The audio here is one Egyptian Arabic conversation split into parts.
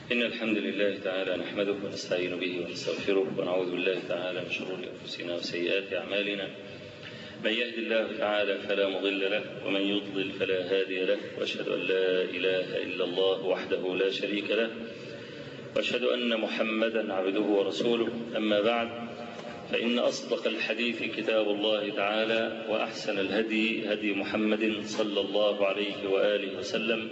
إن الحمد لله تعالى نحمده ونستعين به ونستغفره ونعوذ بالله تعالى من شرور أنفسنا وسيئات أعمالنا من يهد الله تعالى فلا مضل له ومن يضلل فلا هادي له وأشهد أن لا إله إلا الله وحده لا شريك له وأشهد أن محمدا عبده ورسوله أما بعد فإن أصدق الحديث كتاب الله تعالى وأحسن الهدي هدي محمد صلى الله عليه وآله وسلم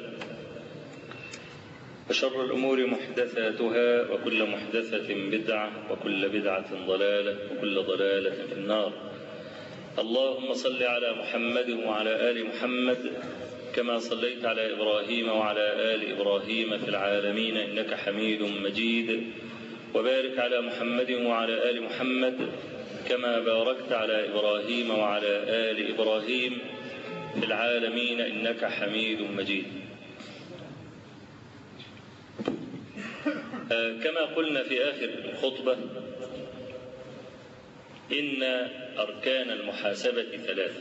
وشر الأمور محدثاتها وكل محدثة بدعة وكل بدعة ضلالة وكل ضلالة في النار اللهم صل على محمد وعلى آل محمد كما صليت على إبراهيم وعلى آل إبراهيم في العالمين إنك حميد مجيد وبارك على محمد وعلى آل محمد كما باركت على إبراهيم وعلى آل إبراهيم في العالمين إنك حميد مجيد كما قلنا في آخر الخطبة إن أركان المحاسبة ثلاثة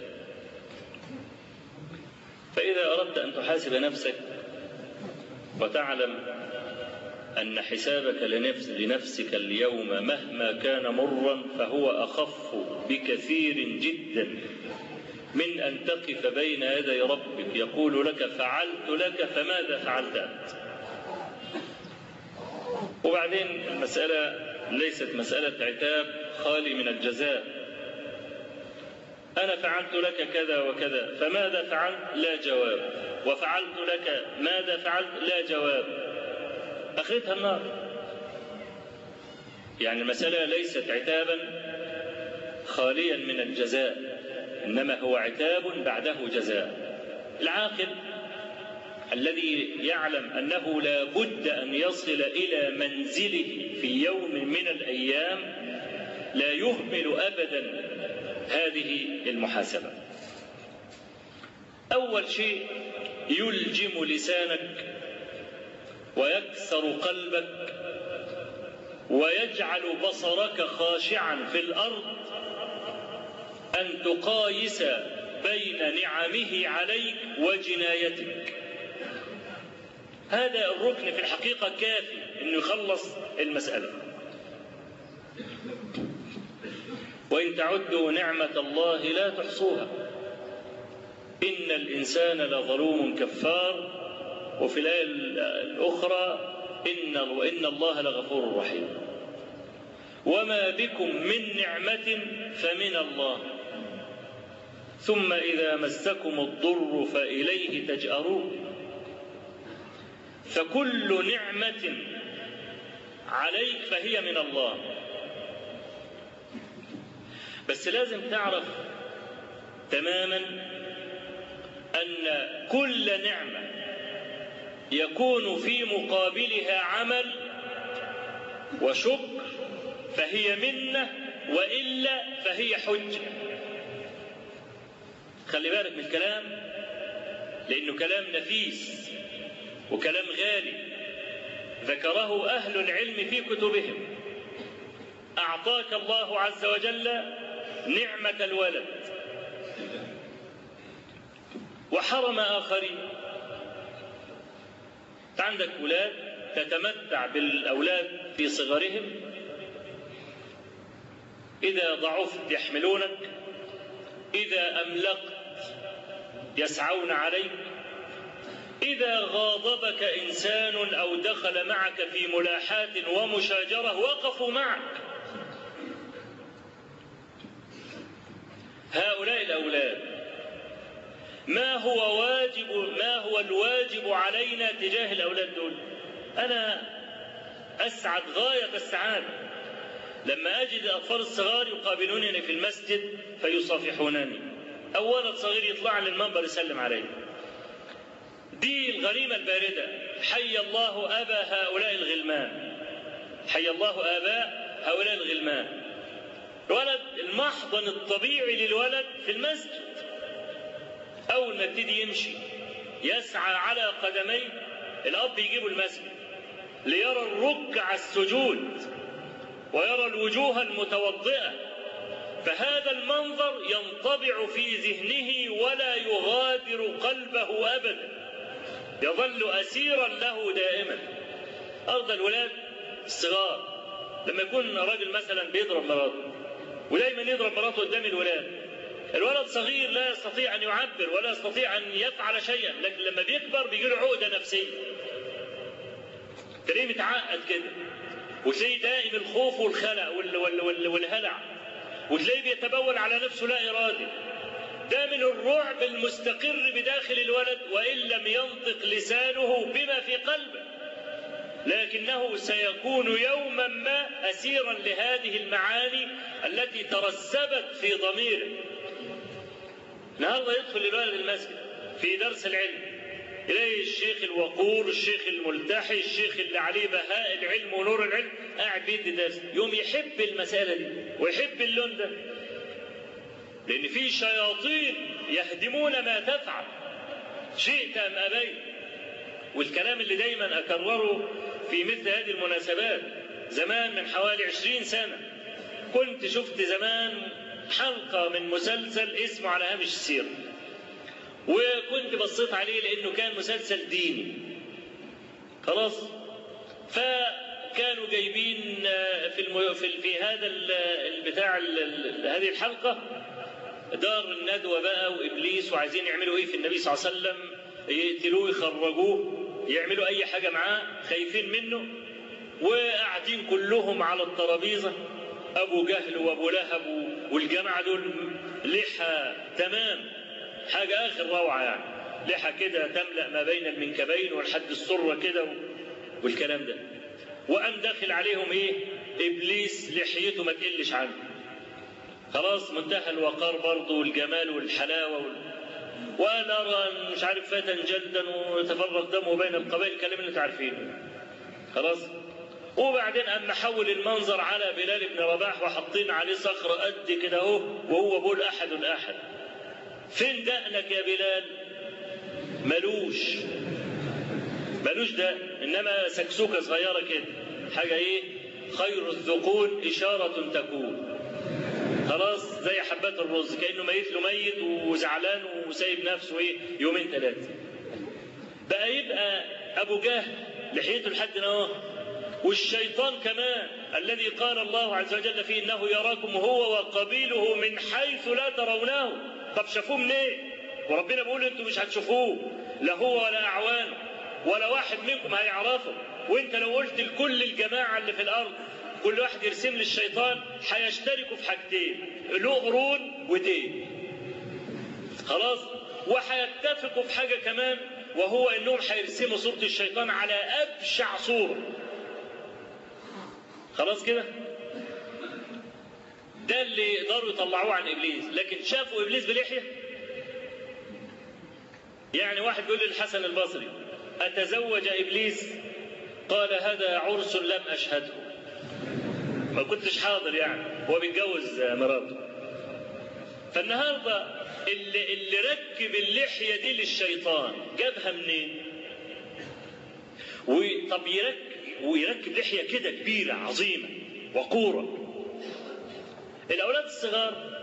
فإذا أردت أن تحاسب نفسك وتعلم أن حسابك لنفس لنفسك اليوم مهما كان مرا فهو أخف بكثير جدا من أن تقف بين يدي ربك يقول لك فعلت لك فماذا فعلت أنت وبعدين المسألة ليست مسألة عتاب خالي من الجزاء أنا فعلت لك كذا وكذا فماذا فعلت لا جواب وفعلت لك ماذا فعلت لا جواب أخذتها النار يعني المسألة ليست عتابا خاليا من الجزاء إنما هو عتاب بعده جزاء العاقل الذي يعلم أنه لا بد أن يصل إلى منزله في يوم من الأيام لا يهمل أبدا هذه المحاسبة أول شيء يلجم لسانك ويكسر قلبك ويجعل بصرك خاشعا في الأرض أن تقايس بين نعمه عليك وجنايتك هذا الركن في الحقيقة كافي أنه يخلص المسألة وإن تعدوا نعمة الله لا تحصوها إن الإنسان لظلوم كفار وفي الآية الأخرى إن وإن الله لغفور رحيم وما بكم من نعمة فمن الله ثم إذا مسكم الضر فإليه تجأرون فكل نعمة عليك فهي من الله بس لازم تعرف تماما أن كل نعمة يكون في مقابلها عمل وشكر فهي منة وإلا فهي حجة خلي بالك من الكلام لأنه كلام نفيس وكلام غالي ذكره أهل العلم في كتبهم أعطاك الله عز وجل نعمة الولد وحرم آخرين عندك أولاد تتمتع بالأولاد في صغرهم إذا ضعفت يحملونك إذا أملقت يسعون عليك إذا غاضبك إنسان أو دخل معك في ملاحاة ومشاجرة وقفوا معك هؤلاء الأولاد ما هو واجب ما هو الواجب علينا تجاه الأولاد دول أنا أسعد غاية السعادة لما أجد الأطفال الصغار يقابلونني في المسجد فيصافحونني أو ولد صغير يطلع للمنبر يسلم علي دي الغريمة الباردة حي الله أبا هؤلاء الغلمان حي الله آباء هؤلاء الغلمان الولد المحضن الطبيعي للولد في المسجد أول ما يبتدي يمشي يسعى على قدميه الأب يجيبه المسجد ليرى الركع السجود ويرى الوجوه المتوضئة فهذا المنظر ينطبع في ذهنه ولا يغادر قلبه أبدا يظل أسيرا له دائما ارضى الولاد الصغار لما يكون راجل مثلا بيضرب مراته ودايما يضرب مراته قدام الولاد الولد صغير لا يستطيع ان يعبر ولا يستطيع ان يفعل شيئا لكن لما بيكبر بيجي له عقده نفسيه تلاقيه متعقد كده وتلاقيه دائم الخوف والخلع وال وال وال والهلع وتلاقيه بيتبول على نفسه لا ارادي ده من الرعب المستقر بداخل الولد وان لم ينطق لسانه بما في قلبه لكنه سيكون يوما ما اسيرا لهذه المعاني التي ترسبت في ضميره النهارده يدخل الولد المسجد في درس العلم يلاقي الشيخ الوقور الشيخ الملتحي الشيخ اللي عليه بهاء العلم ونور العلم قاعد بيدي درس يوم يحب المسألة دي ويحب اللون ده لأن في شياطين يهدمون ما تفعل شئت أم أبيت والكلام اللي دايما أكرره في مثل هذه المناسبات زمان من حوالي عشرين سنة كنت شفت زمان حلقة من مسلسل اسمه على هامش السيرة وكنت بصيت عليه لأنه كان مسلسل ديني خلاص فكانوا جايبين في المو... في, في هذا البتاع هذه الحلقة دار الندوة بقى وإبليس وعايزين يعملوا إيه في النبي صلى الله عليه وسلم يقتلوه يخرجوه يعملوا أي حاجة معاه خايفين منه وقاعدين كلهم على الترابيزة أبو جهل وأبو لهب والجماعة دول لحى تمام حاجة آخر روعة يعني لحى كده تملأ ما بين المنكبين والحد السرة كده والكلام ده وقام داخل عليهم إيه إبليس لحيته ما تقلش عنه خلاص منتهى الوقار برضه والجمال والحلاوة وال... وقال أرى مش عارف فتى جلدا وتفرق دمه بين القبائل الكلام اللي انتوا عارفينه خلاص وبعدين قام محول المنظر على بلال بن رباح وحاطين عليه صخرة قد كده اهو وهو بيقول أحد أحد فين دقنك يا بلال ملوش ملوش ده إنما سكسوكة صغيرة كده حاجة إيه خير الذقون إشارة تكون خلاص زي حبات الرز كأنه ميت له ميت وزعلان وسايب نفسه إيه يومين ثلاثة بقى يبقى أبو جهل لحيته لحد اهو والشيطان كمان الذي قال الله عز وجل فيه انه يراكم هو وقبيله من حيث لا ترونه طب شافوه منين إيه؟ وربنا بيقول انتوا مش هتشوفوه لا هو ولا اعوانه ولا واحد منكم هيعرفه وانت لو قلت لكل الجماعه اللي في الارض كل واحد يرسم لي الشيطان هيشتركوا في حاجتين له قرون ودين خلاص وهيتفقوا في حاجه كمان وهو انهم هيرسموا صوره الشيطان على ابشع صوره خلاص كده ده اللي يقدروا يطلعوه عن ابليس لكن شافوا ابليس بلحيه يعني واحد بيقول للحسن البصري اتزوج ابليس قال هذا عرس لم اشهده ما كنتش حاضر يعني هو بيتجوز مراته فالنهارده اللي اللي ركب اللحيه دي للشيطان جابها منين؟ طب يركب ويركب لحيه كده كبيره عظيمه وقوره الاولاد الصغار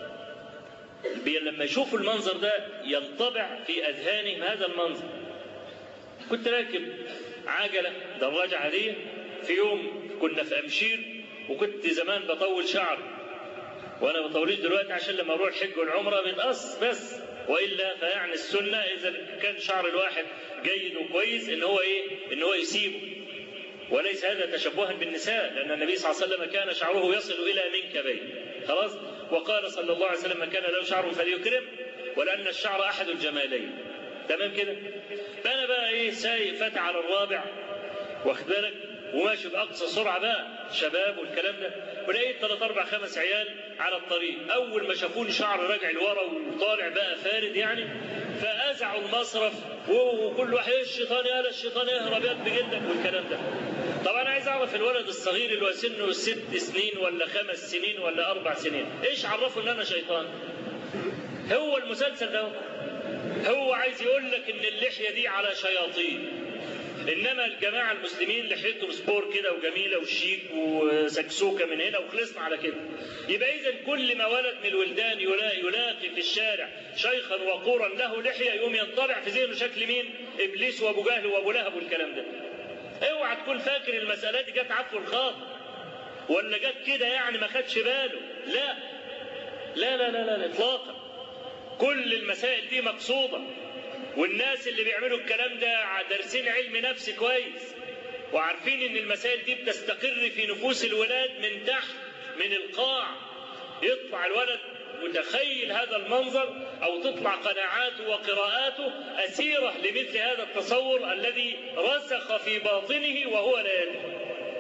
لما يشوفوا المنظر ده ينطبع في اذهانهم هذا المنظر كنت راكب عجله دراجه عاديه في يوم كنا في امشير وكنت زمان بطول شعري وانا ما بطوليش دلوقتي عشان لما اروح الحج والعمره بيتقص بس والا فيعني السنه اذا كان شعر الواحد جيد وكويس ان هو ايه؟ ان هو يسيبه وليس هذا تشبها بالنساء لان النبي صلى الله عليه وسلم كان شعره يصل الى منكبين خلاص وقال صلى الله عليه وسلم من كان له شعر فليكرم ولان الشعر احد الجمالين تمام كده فانا بقى ايه سايق فتى على الرابع واخد بالك وماشي باقصى سرعه بقى شباب والكلام ده ولقيت ثلاث اربع خمس عيال على الطريق اول ما شافوني شعر راجع لورا وطالع بقى فارد يعني فازعوا المصرف وكل واحد الشيطان يا الشيطان يهرب يد بجدك والكلام ده طبعا انا عايز اعرف الولد الصغير اللي هو سنه ست سنين ولا خمس سنين ولا اربع سنين ايش عرفه ان انا شيطان هو المسلسل ده هو عايز يقول لك ان اللحيه دي على شياطين انما الجماعه المسلمين لحيتهم سبور كده وجميله وشيك وسكسوكه من هنا وخلصنا على كده يبقى اذا كل ما ولد من الولدان يلاقي, يلاقي في الشارع شيخا وقورا له لحيه يقوم ينطبع في ذهنه شكل مين ابليس وابو جهل وابو لهب والكلام ده اوعى تكون فاكر المسألة دي جت عفو الخاطر ولا جت كده يعني ما خدش باله لا لا لا لا لا اطلاقا كل المسائل دي مقصوده والناس اللي بيعملوا الكلام ده دارسين علم نفس كويس وعارفين ان المسائل دي بتستقر في نفوس الولاد من تحت من القاع يطلع الولد متخيل هذا المنظر او تطلع قناعاته وقراءاته اسيره لمثل هذا التصور الذي رسخ في باطنه وهو لا يدري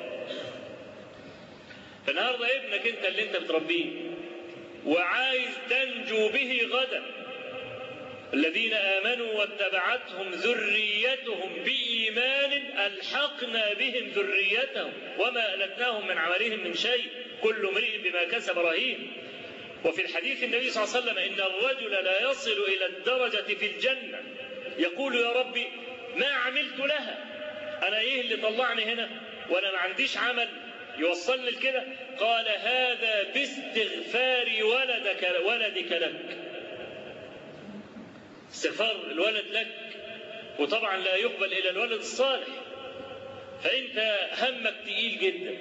فالنهارده ابنك انت اللي انت بتربيه وعايز تنجو به غدا الذين امنوا واتبعتهم ذريتهم بايمان الحقنا بهم ذريتهم وما التناهم من عملهم من شيء كل امرئ بما كسب رهين وفي الحديث النبي صلى الله عليه وسلم ان الرجل لا يصل الى الدرجه في الجنه يقول يا ربي ما عملت لها انا ايه اللي طلعني هنا وانا ما عنديش عمل يوصلني لكده قال هذا باستغفار ولدك ولدك لك استغفار الولد لك وطبعا لا يقبل الى الولد الصالح فانت همك تقيل جدا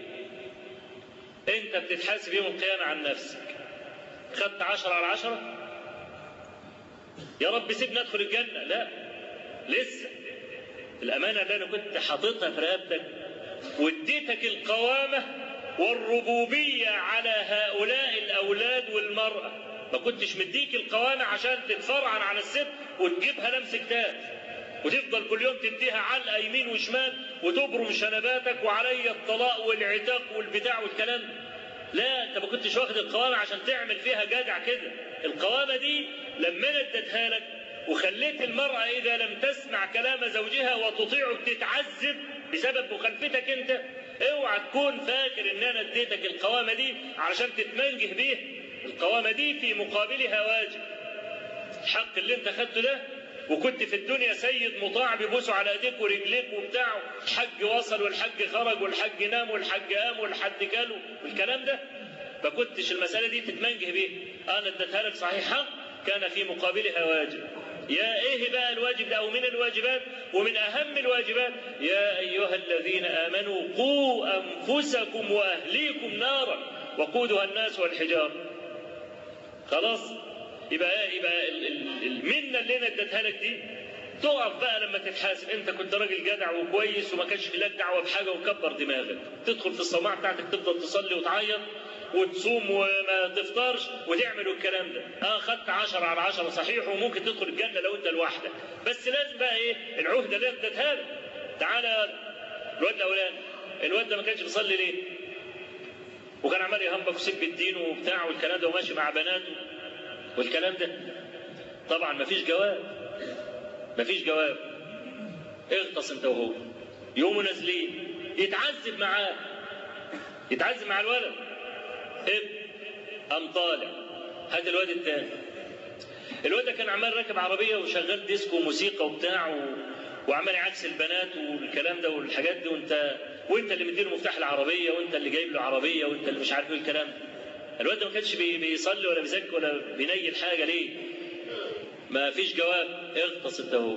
انت بتتحاسب يوم القيامه عن نفسك خدت عشرة على عشرة يا رب سيبني ادخل الجنه لا لسه الامانه اللي انا كنت حاططها في رقبتك واديتك القوامه والربوبيه على هؤلاء الاولاد والمراه ما كنتش مديك القوامة عشان تتفرعن على الست وتجيبها لمس كتاب وتفضل كل يوم تديها علقة يمين وشمال وتبرم شنباتك وعلي الطلاق والعتاق والبتاع والكلام لا انت ما كنتش واخد القوامة عشان تعمل فيها جدع كده القوامة دي لما انا اديتها لك وخليت المرأة إذا لم تسمع كلام زوجها وتطيعه تتعذب بسبب مخالفتك أنت اوعى تكون فاكر ان انا اديتك القوامة دي علشان تتمنجه بيه القوامة دي في مقابلها واجب الحق اللي انت خدته ده وكنت في الدنيا سيد مطاع بيبوسوا على ايديك ورجليك وبتاع الحج وصل والحج خرج والحج نام والحج قام والحج كل والكلام ده ما كنتش المسألة دي تتمنجه بيه انا اديتها لك صحيح حق كان في مقابلها واجب يا ايه بقى الواجب ده او من الواجبات ومن اهم الواجبات يا ايها الذين امنوا قوا انفسكم واهليكم نارا وقودها الناس والحجاره خلاص يبقى يبقى المنه اللي انا اديتها لك دي تقف بقى لما تتحاسب انت كنت راجل جدع وكويس وما كانش لك دعوه بحاجه وكبر دماغك تدخل في الصومعه بتاعتك تفضل تصلي وتعيط وتصوم وما تفطرش وتعمل الكلام ده اه خدت 10 على 10 صحيح وممكن تدخل الجنه لو انت لوحدك بس لازم بقى ايه العهده اللي انت اديتها له تعالى الواد الاولاني الواد ده ما كانش بيصلي ليه؟ وكان عمال يهمك وسب الدين وبتاع والكلام ده وماشي مع بناته والكلام ده طبعا مفيش جواب مفيش جواب اغطس انت وهو يقوموا نازلين يتعذب معاه يتعذب مع الولد اب قام طالع هات الواد التاني الواد ده كان عمال راكب عربيه وشغال ديسكو وموسيقى وبتاع و... وعمال يعكس البنات والكلام ده والحاجات دي وانت وانت اللي مديله مفتاح العربيه وانت اللي جايب له عربيه وانت اللي مش عارف ايه الكلام ده الواد ده ما كانش بي... بيصلي ولا بيزكي ولا بينيل حاجه ليه؟ ما فيش جواب اغطس انت هو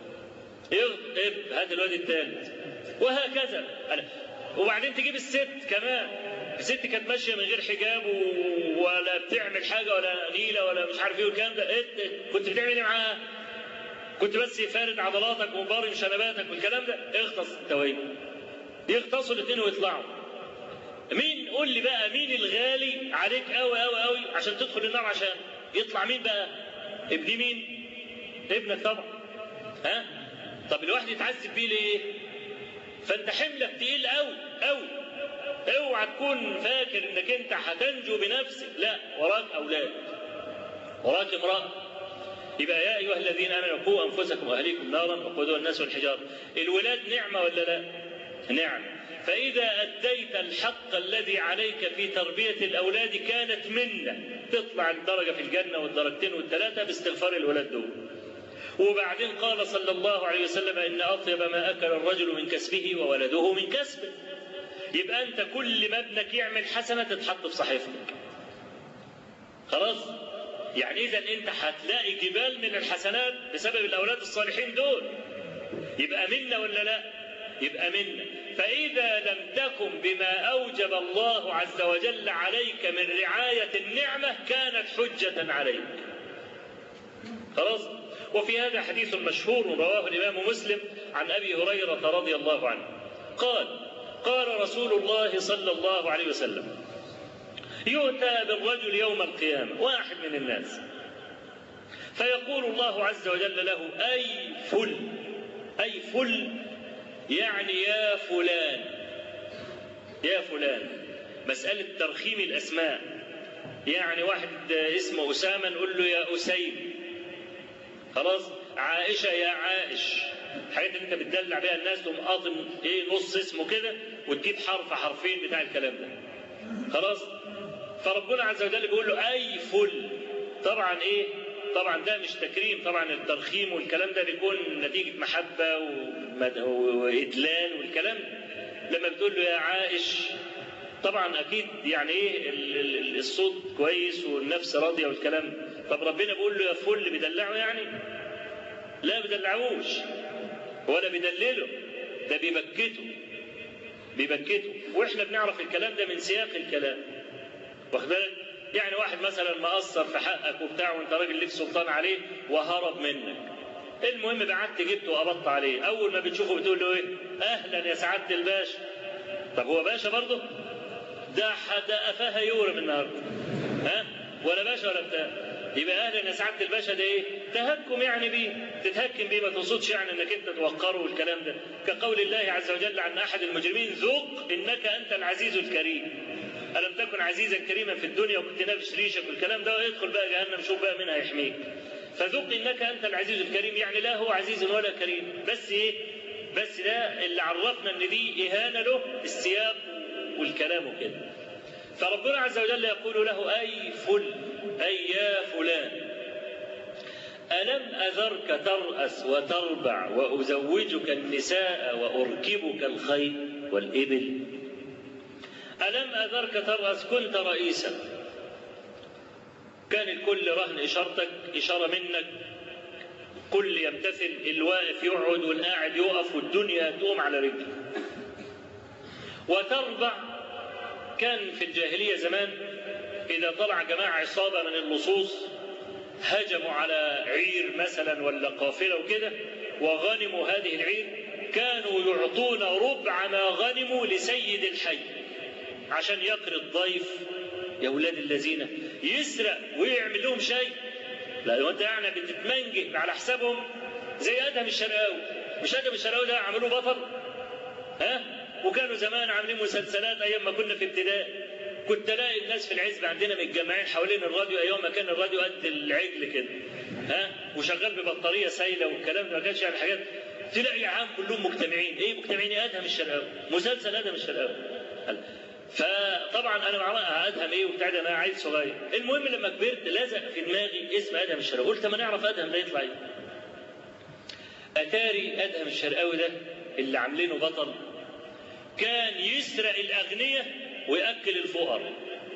اغطس هات الواد الثالث وهكذا وبعدين تجيب الست كمان الست كانت ماشيه من غير حجاب و... ولا بتعمل حاجه ولا نيله ولا مش عارف ايه والكلام ده إيه كنت بتعمل ايه معاها؟ كنت بس فارد عضلاتك ومبارم شنباتك والكلام ده اغطس انت وهي يغطسوا الاثنين ويطلعوا مين قول لي بقى مين الغالي عليك قوي قوي قوي عشان تدخل النار عشان يطلع مين بقى؟ ابن مين؟ ابنك طبعا ها؟ طب الواحد يتعذب بيه ليه؟ فانت حملك تقيل قوي قوي اوعى تكون فاكر انك انت هتنجو بنفسك لا وراك اولاد وراك امراه يبقى يا ايها الذين امنوا قوا انفسكم واهليكم نارا وقودها الناس والحجاره الولاد نعمه ولا لا نعمه فاذا اديت الحق الذي عليك في تربيه الاولاد كانت منه تطلع الدرجه في الجنه والدرجتين والثلاثه باستغفار الولاد دول وبعدين قال صلى الله عليه وسلم ان اطيب ما اكل الرجل من كسبه وولده من كسبه يبقى انت كل ما ابنك يعمل حسنه تتحط في صحيفتك خلاص يعني اذا انت هتلاقي جبال من الحسنات بسبب الاولاد الصالحين دول يبقى منا ولا لا يبقى منا فإذا لم تكن بما أوجب الله عز وجل عليك من رعاية النعمة كانت حجة عليك خلاص وفي هذا حديث مشهور رواه الإمام مسلم عن أبي هريرة رضي الله عنه قال قال رسول الله صلى الله عليه وسلم يؤتى بالرجل يوم القيامة واحد من الناس فيقول الله عز وجل له أي فل أي فل يعني يا فلان يا فلان مسألة ترخيم الأسماء يعني واحد اسمه أسامة نقول له يا أسيد خلاص عائشة يا عائش الحاجات اللي انت بتدلع بيها الناس تقوم قاطم ايه نص اسمه كده وتجيب حرف حرفين بتاع الكلام ده خلاص فربنا عز وجل بيقول له اي فل طبعا ايه طبعا ده مش تكريم طبعا الترخيم والكلام ده بيكون نتيجة محبة وإدلال والكلام لما بتقول له يا عائش طبعا أكيد يعني إيه الصوت كويس والنفس راضية والكلام طب ربنا بيقول له يا فل بيدلعه يعني لا بيدلعوش ولا بيدلله ده بيبكته بيبكته واحنا بنعرف الكلام ده من سياق الكلام واخد بالك يعني واحد مثلا مقصر في حقك وبتاع وانت راجل ليك سلطان عليه وهرب منك المهم بعت جبته وقبضت عليه اول ما بتشوفه بتقول له ايه اهلا يا سعاده الباشا طب هو باشا برضه ده حدا قفاها يورم النهارده ها ولا باشا ولا بتاع يبقى اهلا يا سعاده الباشا ده ايه؟ تهكم يعني بيه، تتهكم بيه ما تقصدش يعني انك انت توقره والكلام ده، كقول الله عز وجل عن احد المجرمين ذوق انك انت العزيز الكريم. ألم تكن عزيزا كريما في الدنيا وكنت لابس ريشك والكلام ده ادخل بقى جهنم شوف بقى منها يحميك. فذوق انك انت العزيز الكريم يعني لا هو عزيز ولا كريم، بس ايه؟ بس ده اللي عرفنا ان دي اهانه له السياق والكلام وكده. فربنا عز وجل يقول له اي فل اي يا فلان الم اذرك تراس وتربع وازوجك النساء واركبك الخيل والابل الم اذرك تراس كنت رئيسا كان الكل رهن اشارتك اشاره منك كل يمتثل الواقف يقعد والقاعد يقف والدنيا تقوم على رجله وتربع كان في الجاهلية زمان إذا طلع جماعة عصابة من اللصوص هجموا على عير مثلا ولا قافلة وكده وغنموا هذه العير كانوا يعطون ربع ما غنموا لسيد الحي عشان يقري الضيف يا ولاد الذين يسرق ويعمل لهم شيء لا لو انت يعني بتتمنجه على حسابهم زي ادهم الشرقاوي مش ادهم الشرقاوي ده عملوه بطل ها وكانوا زمان عاملين مسلسلات ايام ما كنا في ابتدائي كنت الاقي الناس في العزب عندنا متجمعين حوالين الراديو ايام ما كان الراديو قد العجل كده ها وشغال ببطاريه سايله والكلام ده ما كانش يعني حاجات تلاقي عام كلهم مجتمعين ايه مجتمعين ادهم الشرقاوي مسلسل ادهم الشرقاوي فطبعا انا مع ادهم ايه وبتاع ده انا عيل صغير المهم لما كبرت لزق في دماغي اسم ادهم الشرقاوي قلت ما نعرف ادهم ده يطلع ايه اتاري ادهم الشرقاوي ده اللي عاملينه بطل كان يسرق الأغنياء ويأكل الفقراء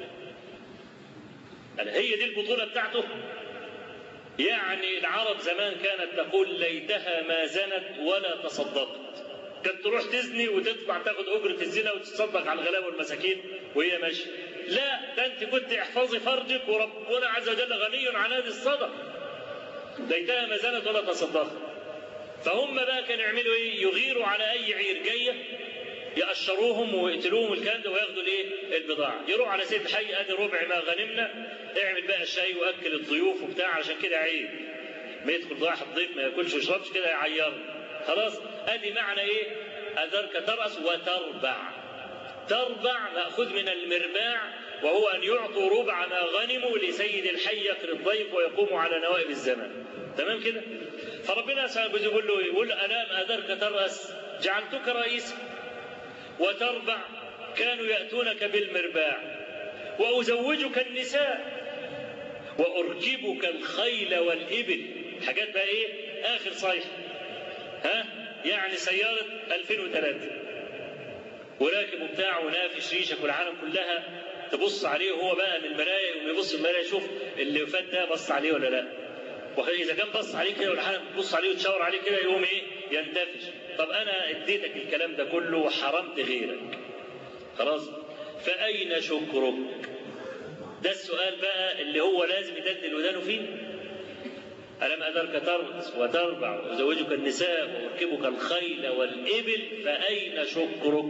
يعني هي دي البطولة بتاعته يعني العرب زمان كانت تقول ليتها ما زنت ولا تصدقت كانت تروح تزني وتطلع تاخد أجرة الزنا وتتصدق على الغلابة والمساكين وهي ماشية لا ده أنت كنت احفظي فرجك وربنا عز وجل غني عن هذه الصدقة ليتها ما زنت ولا تصدقت فهم بقى كانوا يعملوا ايه؟ يغيروا على اي عير جايه يقشروهم ويقتلوهم والكلام ده وياخدوا الايه؟ البضاعه، يروح على سيد حي ادي ربع ما غنمنا اعمل بقى الشاي واكل الضيوف وبتاع عشان كده عيب. ما يدخل واحد ضيف ما ياكلش ويشربش كده يعيره. خلاص؟ ادي معنى ايه؟ اذرك ترأس وتربع. تربع مأخوذ من المرباع وهو أن يعطوا ربع ما غنموا لسيد الحي يقري الضيف ويقوم على نوائب الزمان. تمام كده؟ فربنا سبحانه وتعالى يقول له يقول ألام أذرك ترأس جعلتك رئيسا وتربع كانوا يأتونك بالمرباع وأزوجك النساء وأركبك الخيل والإبل حاجات بقى إيه آخر صيحة ها يعني سيارة 2003 وراكب وبتاع ونافش ريشك والعالم كلها تبص عليه وهو بقى من المراية ويبص المراية يشوف اللي فات ده بص عليه ولا لا واذا كان بص عليه كده ولا حاجه تبص عليه وتشاور عليه كده يقوم ايه ينتفش طب انا اديتك الكلام ده كله وحرمت غيرك خلاص فاين شكرك ده السؤال بقى اللي هو لازم يدلدل ودانه فيه ألم أذرك ترقص وتربع وأزوجك النساء وأركبك الخيل والإبل فأين شكرك؟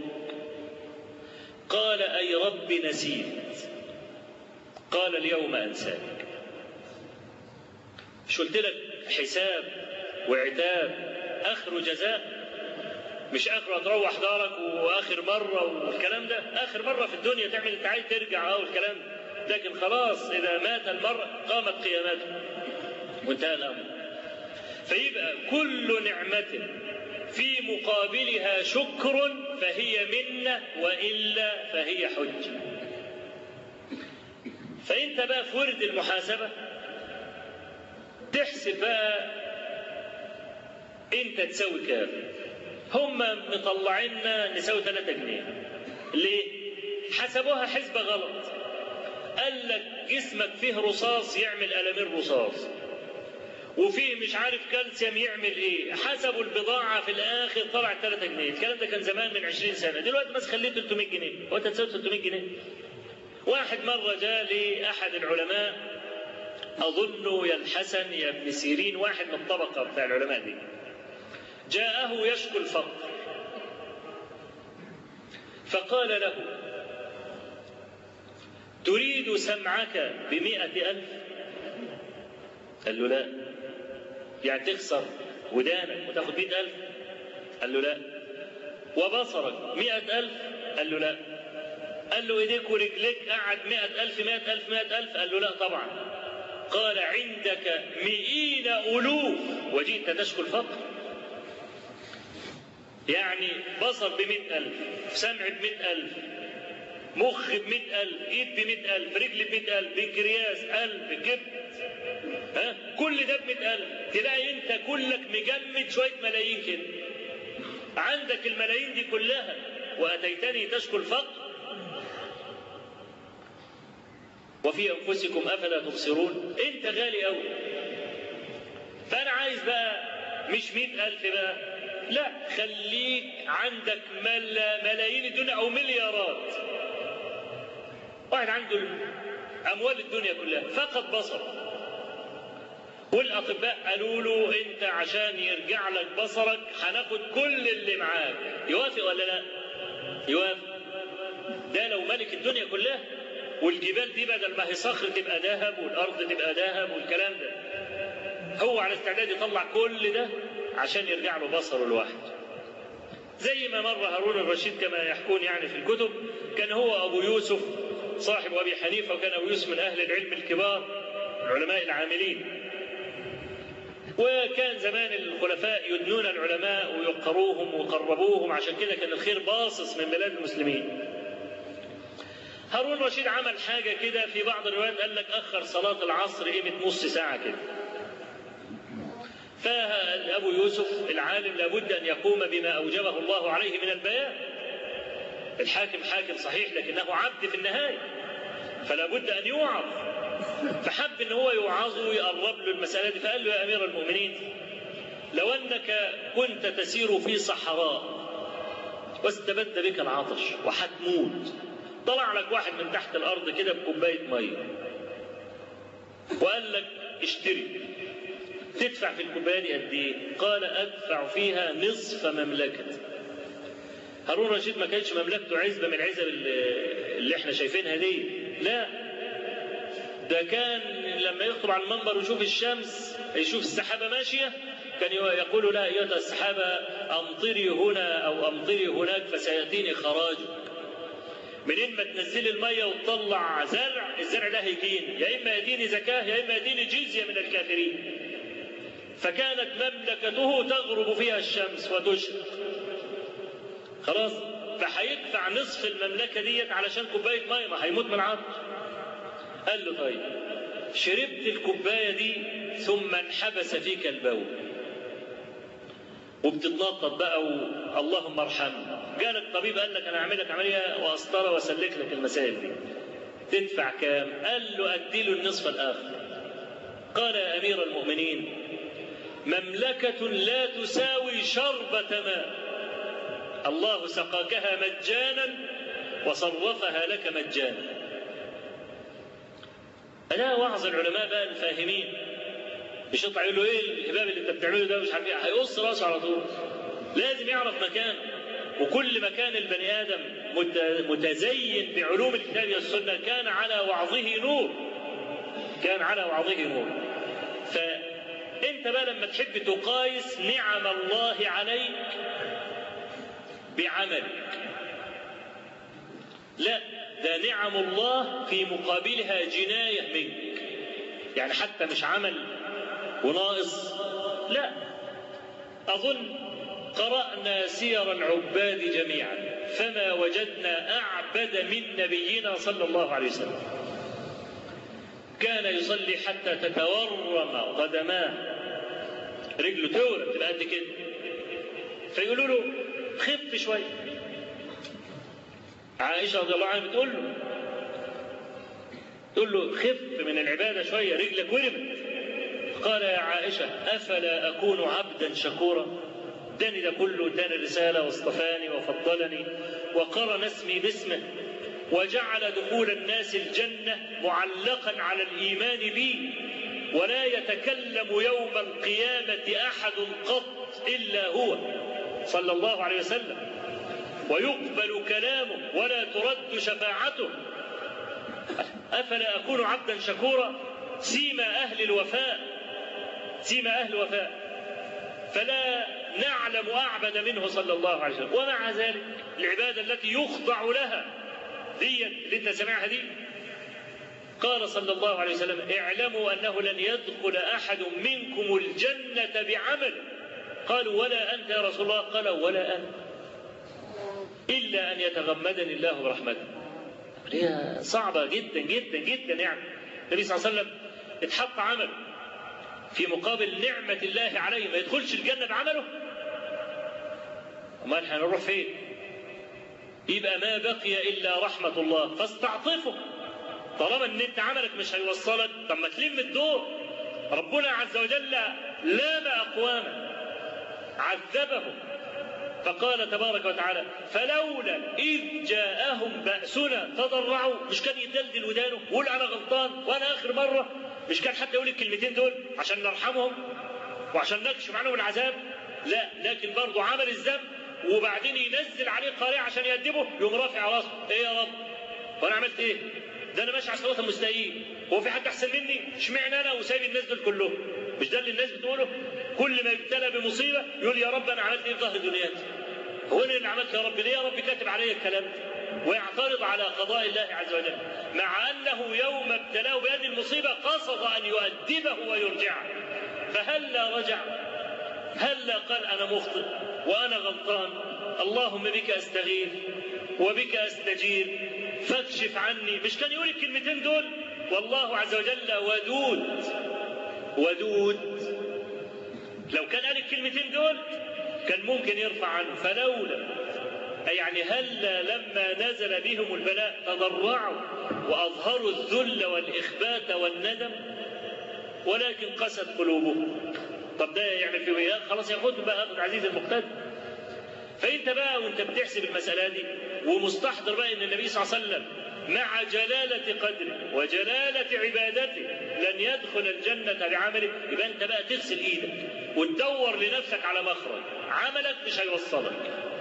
قال أي رب نسيت قال اليوم أنساك مش قلت لك حساب وعتاب آخر جزاء مش آخر هتروح دارك وآخر مرة والكلام ده آخر مرة في الدنيا تعمل أنت عايز ترجع أو الكلام ده لكن خلاص إذا مات المرء قامت قيامته وانتهى الأمر فيبقى كل نعمة في مقابلها شكر فهي منة وإلا فهي حجة فأنت بقى في ورد المحاسبة تحسب بقى أنت تساوي كام هم مطلعيننا نساوي 3 جنيه ليه؟ حسبوها حسبة غلط قال لك جسمك فيه رصاص يعمل قلمين رصاص وفيه مش عارف كالسيوم يعمل ايه حسبوا البضاعه في الاخر طلع 3 جنيه الكلام ده كان زمان من 20 سنه دلوقتي بس خليه 300 جنيه هو انت تساوي 300 جنيه واحد مره جاء لاحد العلماء اظنه يا الحسن يا ابن سيرين واحد من الطبقه بتاع العلماء دي جاءه يشكو الفقر فقال له تريد سمعك بمئة ألف قال له لا يعني تخسر ودانك وتاخد مئة ألف قال له لا وبصرك مئة ألف قال له لا قال له ايديك ورجليك قعد مئة ألف مئة ألف مئة ألف قال له لا طبعا قال عندك مئين ألوف وجئت تشكو الفقر يعني بصر بمئة ألف سمع بمئة ألف مخ بمئة ألف إيد بمئة ألف رجل بمئة ألف بنكرياس قلب جبت ها كل ده بمئة ألف تلاقي أنت كلك مجمد شوية ملايين كده عندك الملايين دي كلها وأتيتني تشكو الفقر وفي أنفسكم أفلا تبصرون أنت غالي أوي فأنا عايز بقى مش مئة ألف بقى لا خليك عندك ملا ملايين الدنيا أو مليارات واحد عنده أموال الدنيا كلها فقط بصر والأطباء قالوا له أنت عشان يرجع لك بصرك هناخد كل اللي معاك يوافق ولا لا؟ يوافق ده لو ملك الدنيا كلها والجبال دي بدل ما هي صخر تبقى ذهب والأرض تبقى ذهب والكلام ده هو على استعداد يطلع كل ده عشان يرجع له بصره لوحده زي ما مر هارون الرشيد كما يحكون يعني في الكتب كان هو أبو يوسف صاحب أبي حنيفة وكان أبو يوسف من أهل العلم الكبار العلماء العاملين وكان زمان الخلفاء يدنون العلماء ويقروهم ويقربوهم عشان كده كان الخير باصص من بلاد المسلمين هارون رشيد عمل حاجة كده في بعض الروايات قال لك أخر صلاة العصر قيمة نص ساعة كده فأبو يوسف العالم لابد أن يقوم بما أوجبه الله عليه من البيان الحاكم حاكم صحيح لكنه عبد في النهاية فلا بد أن يوعظ فحب ان هو يوعظه ويقرب له المسألة دي فقال له يا أمير المؤمنين لو أنك كنت تسير في صحراء واستبد بك العطش وحتموت طلع لك واحد من تحت الأرض كده بكوباية مية وقال لك اشتري تدفع في الكوباية دي قد إيه؟ قال أدفع فيها نصف مملكتي هارون رشيد ما كانش مملكته عزبة من العزب اللي احنا شايفينها دي لا ده كان لما يخطب على المنبر ويشوف الشمس يشوف السحابة ماشية كان يقول لا أيها السحابة أمطري هنا أو أمطري هناك فسيأتيني خراجك منين ما تنزلي المية وتطلع زرع الزرع ده هيجيني يا إما يديني زكاة يا إما يديني جزية من الكافرين فكانت مملكته تغرب فيها الشمس وتشرق خلاص فهيدفع نصف المملكة ديت علشان كوباية مية ما هيموت من العطش قال له طيب شربت الكوباية دي ثم انحبس فيك البول وبتتنطط بقى و... اللهم ارحمني جالك الطبيب قال لك انا اعمل لك عمليه واسطره واسلك لك المسائل دي تدفع كام؟ قال له ادي له النصف الاخر قال يا أمير المؤمنين مملكة لا تساوي شربة ماء الله سقاكها مجانا وصرفها لك مجانا ألا وعظ العلماء بقى الفاهمين مش يطلع يقول له ايه الهباب اللي انت بتعمله ده مش عارف ايه هيقص راسه على طول لازم يعرف مكانه وكل ما كان البني ادم متزين بعلوم الكتاب والسنه كان على وعظه نور كان على وعظه نور فانت بقى لما تحب تقايس نعم الله عليك بعملك لا ده نعم الله في مقابلها جنايه منك يعني حتى مش عمل وناقص لا أظن قرأنا سير العباد جميعا فما وجدنا أعبد من نبينا صلى الله عليه وسلم كان يصلي حتى تتورم قدماه رجله تورم تبقى قد كده فيقولوا له خف شويه عائشه رضي الله عنها بتقول له تقول له خف من العباده شويه رجلك ورمت قال يا عائشة أفلا أكون عبدا شكورا اداني ده كله اداني الرسالة واصطفاني وفضلني وقرن اسمي باسمه وجعل دخول الناس الجنة معلقا على الإيمان بي ولا يتكلم يوم القيامة أحد قط إلا هو صلى الله عليه وسلم ويقبل كلامه ولا ترد شفاعته أفلا أكون عبدا شكورا سيما أهل الوفاء سيما أهل وفاء فلا نعلم أعبد منه صلى الله عليه وسلم ومع ذلك العبادة التي يخضع لها دي اللي انت سمعها دي قال صلى الله عليه وسلم اعلموا أنه لن يدخل أحد منكم الجنة بعمل قالوا ولا أنت يا رسول الله قال ولا أنا إلا أن يتغمدني الله برحمته هي صعبة جدا جدا جدا يعني النبي صلى الله عليه وسلم اتحط عمل في مقابل نعمة الله عليه ما يدخلش الجنة بعمله أمال هنروح فين يبقى ما بقي إلا رحمة الله فاستعطفه طالما ان انت عملك مش هيوصلك طب ما تلم الدور ربنا عز وجل لام اقواما عذبهم فقال تبارك وتعالى فلولا اذ جاءهم باسنا تضرعوا مش كان يدلدل ودانه ويقول انا غلطان وانا اخر مره مش كان حتى يقول الكلمتين دول عشان نرحمهم وعشان نكشف عنهم العذاب لا لكن برضه عمل الذنب وبعدين ينزل عليه قارئ عشان يأدبه يقوم رافع راسه ايه يا رب وانا عملت ايه ده انا ماشي على صراط المستقيم هو في حد احسن مني اشمعنى انا وسايب الناس دول كلهم مش ده اللي الناس بتقوله كل ما يبتلى بمصيبه يقول يا رب انا عملت ايه في ظهر دنياتي هو انا اللي عملت يا رب ليه يا رب كاتب علي الكلام ده ويعترض على قضاء الله عز وجل مع انه يوم ابتلاه بهذه المصيبه قصد ان يؤدبه ويرجعه فهلا رجع هلا قال انا مخطئ وانا غلطان اللهم بك استغيث وبك استجير فاكشف عني مش كان يقول الكلمتين دول والله عز وجل ودود ودود لو كان قال الكلمتين دول كان ممكن يرفع عنه فلولا يعني هلا لما نزل بهم البلاء تضرعوا واظهروا الذل والاخبات والندم ولكن قست قلوبهم طب ده يعمل فيه ايه؟ خلاص ياخدهم بقى اخذ عزيز المقتدر فانت بقى وانت بتحسب المساله دي ومستحضر بقى ان النبي صلى الله عليه وسلم مع جلالة قدره وجلالة عبادته لن يدخل الجنة بعمله يبقى انت بقى تغسل ايدك وتدور لنفسك على مخرج عملك مش هيوصلك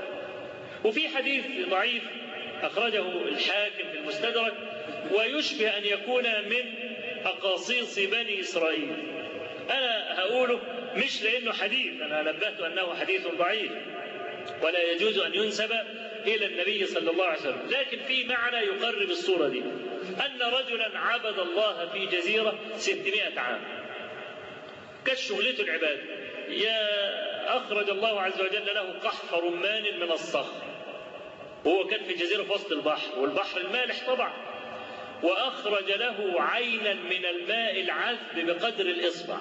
وفي حديث ضعيف أخرجه الحاكم في المستدرك ويشبه أن يكون من أقاصيص بني إسرائيل أنا هقوله مش لأنه حديث أنا نبهت أنه حديث ضعيف ولا يجوز أن ينسب إلى النبي صلى الله عليه وسلم لكن في معنى يقرب الصورة دي أن رجلا عبد الله في جزيرة ستمائة عام كانت شغلته العبادة يا أخرج الله عز وجل له قحف رمان من الصخر وهو كان في جزيرة في وسط البحر والبحر المالح طبعا وأخرج له عينا من الماء العذب بقدر الإصبع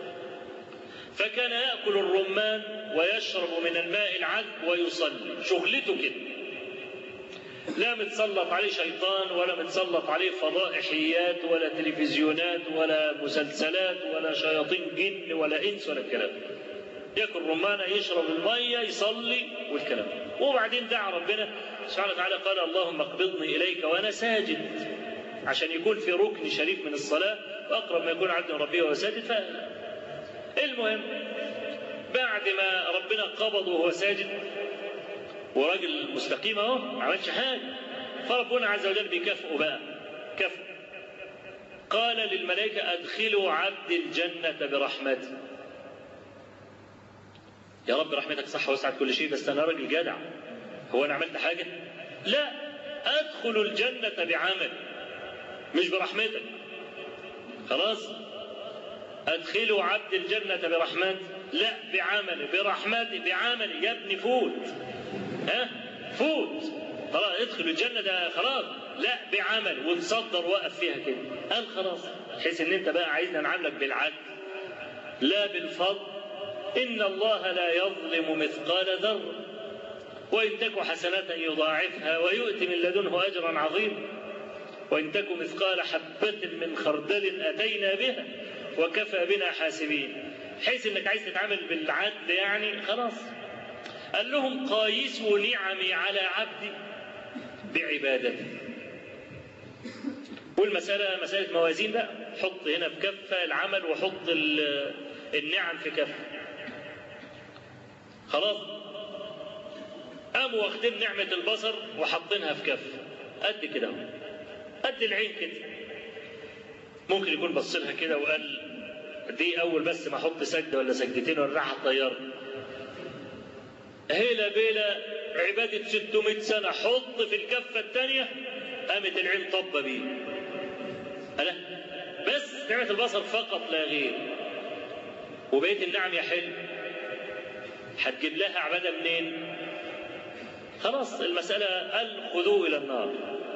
فكان يأكل الرمان ويشرب من الماء العذب ويصلي شغلته كده لا متسلط عليه شيطان ولا متسلط عليه فضائحيات ولا تلفزيونات ولا مسلسلات ولا شياطين جن ولا انس ولا الكلام ياكل رمانه يشرب الميه يصلي والكلام وبعدين دعا ربنا سبحانه وتعالى قال اللهم اقبضني اليك وانا ساجد عشان يكون في ركن شريف من الصلاه واقرب ما يكون عبد ربه وهو ساجد ف المهم بعد ما ربنا قبضه وهو ساجد وراجل مستقيم اهو ما عملش حاجه فربنا عز وجل بيكافئه بقى كافئه قال للملائكه ادخلوا عبد الجنه برحمته يا رب رحمتك صح وسعت كل شيء بس انا راجل جدع هو انا عملت حاجه لا ادخل الجنه بعمل مش برحمتك خلاص ادخلوا عبد الجنه برحمته لا بعمل برحمتي بعمل يا ابني فوت ها فوت خلاص ادخل الجنة ده خلاص لا بعمل وتصدر وقف فيها كده قال خلاص بحيث ان انت بقى عايزنا نعاملك بالعدل لا بالفضل ان الله لا يظلم مثقال ذرة وان تك حسنة يضاعفها ويؤتي من لدنه اجرا عظيما وان تك مثقال حبة من خردل اتينا بها وكفى بنا حاسبين حيث انك عايز تتعامل بالعدل يعني خلاص قال لهم قايسوا نعمي على عبدي بعبادتي والمسألة مسألة موازين بقى حط هنا في كفة العمل وحط النعم في كفة خلاص قاموا واخدين نعمة البصر وحاطينها في كفة قد كده اهو قد العين كده ممكن يكون بص لها كده وقال دي اول بس ما احط سجده ولا سجدتين ولا راح الطياره هيلا بيلا عبادة 600 سنة حط في الكفة الثانية قامت العين طبة بيه ألا بس نعمة البصر فقط لا غير وبقية النعم يا حلو هتجيب لها عبادة منين؟ خلاص المسألة قال خذوه إلى النار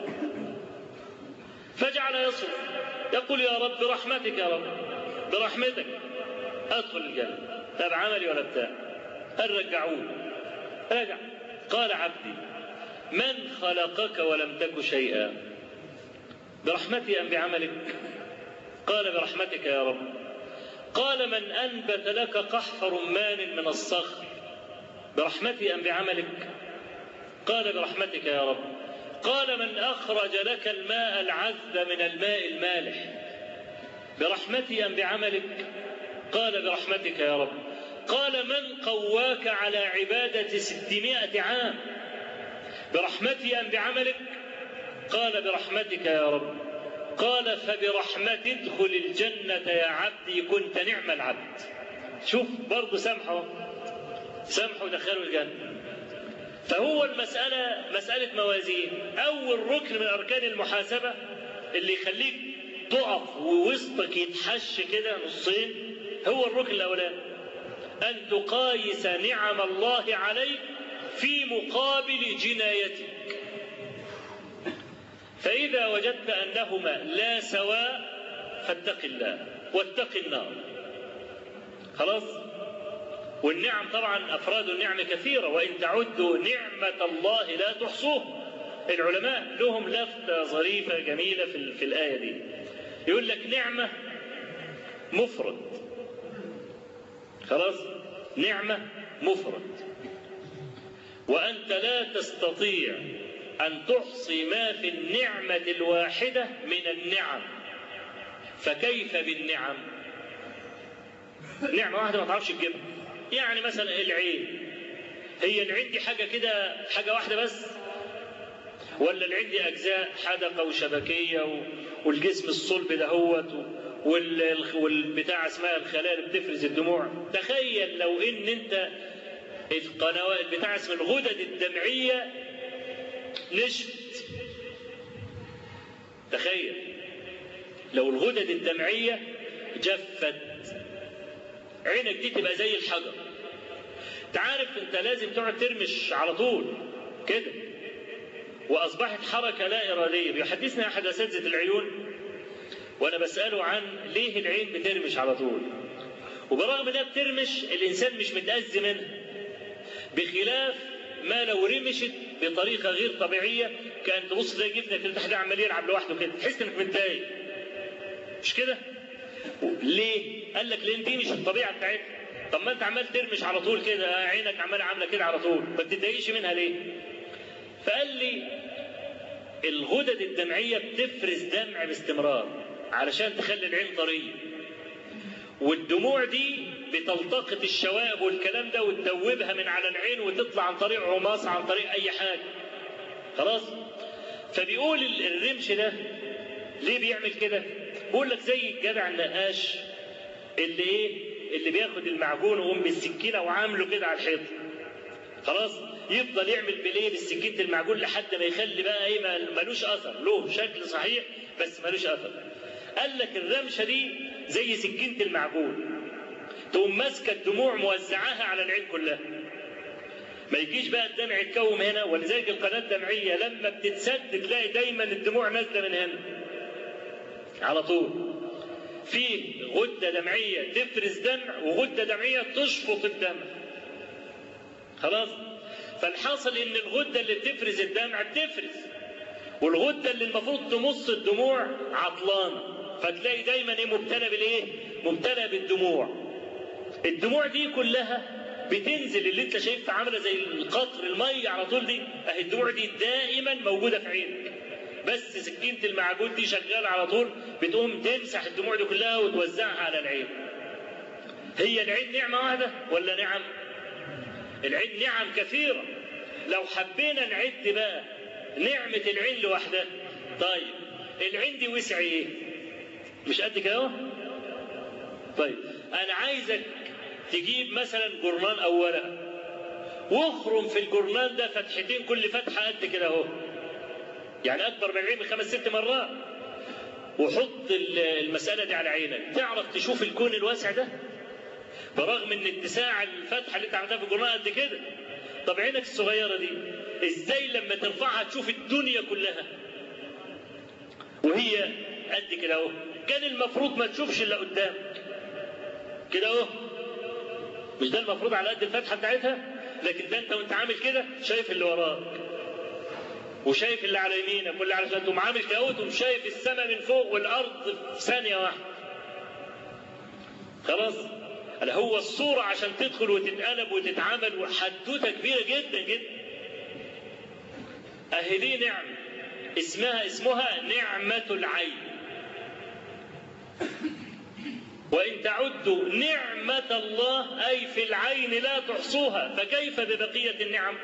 فجعل يصرخ يقول يا رب برحمتك يا رب برحمتك ادخل الجنة طب عملي ولا بتاع قال رجعوه رجع قال عبدي من خلقك ولم تك شيئا برحمتي ام بعملك قال برحمتك يا رب قال من انبت لك قحف رمان من الصخر برحمتي ام بعملك قال برحمتك يا رب قال من اخرج لك الماء العذب من الماء المالح برحمتي ام بعملك قال برحمتك يا رب قال من قواك على عبادة ستمائة عام برحمتي أم بعملك قال برحمتك يا رب قال فبرحمتي ادخل الجنة يا عبدي كنت نعم العبد شوف برضه سامحه سامحه دخلوا الجنة فهو المسألة مسألة موازين أول ركن من أركان المحاسبة اللي يخليك تقف ووسطك يتحش كده نصين هو الركن الأولاني أن تقايس نعم الله عليك في مقابل جنايتك فإذا وجدت أنهما لا سواء فاتق الله واتق النار خلاص والنعم طبعا أفراد النعم كثيرة وإن تعدوا نعمة الله لا تحصوها العلماء لهم لفتة ظريفة جميلة في, في الآية دي يقول لك نعمة مفرد خلاص نعمة مفرد وأنت لا تستطيع أن تحصي ما في النعمة الواحدة من النعم فكيف بالنعم نعمة واحدة ما تعرفش تجيبها يعني مثلا العين هي العين دي حاجة كده حاجة واحدة بس ولا العين دي أجزاء حدقة وشبكية والجسم الصلب دهوت والبتاع اسمها الخلايا اللي بتفرز الدموع تخيل لو ان انت القنوات بتاع اسم الغدد الدمعية نشفت تخيل لو الغدد الدمعية جفت عينك دي تبقى زي الحجر تعرف انت لازم تقعد ترمش على طول كده واصبحت حركة لا ارادية بيحدثنا احد اساتذة العيون وانا بسأله عن ليه العين بترمش على طول وبرغم انها بترمش الانسان مش متأذي منها بخلاف ما لو رمشت بطريقة غير طبيعية كان تبص تلاقي جفنك كده تحت عمال يلعب لوحده كده تحس انك متضايق مش كده؟ ليه؟ قال لك لان دي مش الطبيعه بتاعتها طب ما انت عمال ترمش على طول كده عينك عماله عامله كده على طول ما بتتضايقش منها ليه؟ فقال لي الغدد الدمعيه بتفرز دمع باستمرار علشان تخلي العين طريه والدموع دي بتلتقط الشوائب والكلام ده وتدوبها من على العين وتطلع عن طريق عماص عن طريق اي حاجه خلاص فبيقول الرمش ده ليه بيعمل كده بيقول لك زي الجدع النقاش اللي ايه اللي بياخد المعجون ويقوم بالسكينه وعامله كده على الحيط خلاص يفضل يعمل بليل السكينه المعجون لحد ما يخلي بقى ايه ملوش اثر له شكل صحيح بس ملوش اثر قال لك الرمشه دي زي سكينه المعجون تقوم ماسكه الدموع موزعاها على العين كلها ما يجيش بقى الدمع يتكوم هنا ولذلك القناه الدمعيه لما بتتسد تلاقي دايما الدموع نازله من هنا على طول في غده دمعيه تفرز دمع وغده دمعيه تشفط الدمع خلاص فالحاصل ان الغده اللي بتفرز الدمع بتفرز والغده اللي المفروض تمص الدموع عطلانه فتلاقي دايما ايه مبتلى بالايه؟ مبتلى بالدموع. الدموع دي كلها بتنزل اللي انت شايفها عامله زي القطر الميه على طول دي اهي الدموع دي دائما موجوده في عينك. بس سكينه المعجون دي شغاله على طول بتقوم تمسح الدموع دي كلها وتوزعها على العين. هي العين نعمه واحده ولا نعم؟ العين نعم كثيره. لو حبينا نعد بقى نعمه العين لوحدها طيب العين دي وسع ايه؟ مش قد كده اهو طيب انا عايزك تجيب مثلا جرنان او ورقه واخرم في الجرنان ده فتحتين كل فتحه قد كده اهو يعني اكبر من العين بخمس ست مرات وحط المساله دي على عينك تعرف تشوف الكون الواسع ده برغم ان اتساع الفتحه اللي انت عملتها في الجرنان قد كده طب عينك الصغيره دي ازاي لما ترفعها تشوف الدنيا كلها وهي قد كده اهو كان المفروض ما تشوفش اللي قدامك كده اهو مش ده المفروض على قد الفتحه بتاعتها لكن ده انت وانت عامل كده شايف اللي وراك وشايف اللي على يمينك واللي على شمالك عامل كده وتقوم شايف السماء من فوق والارض في ثانيه واحده خلاص هلا هو الصورة عشان تدخل وتتقلب وتتعمل وحدوتة كبيرة جدا جدا أهي دي نعمة اسمها اسمها نعمة العين وإن تعدوا نعمة الله أي في العين لا تحصوها فكيف ببقية النعم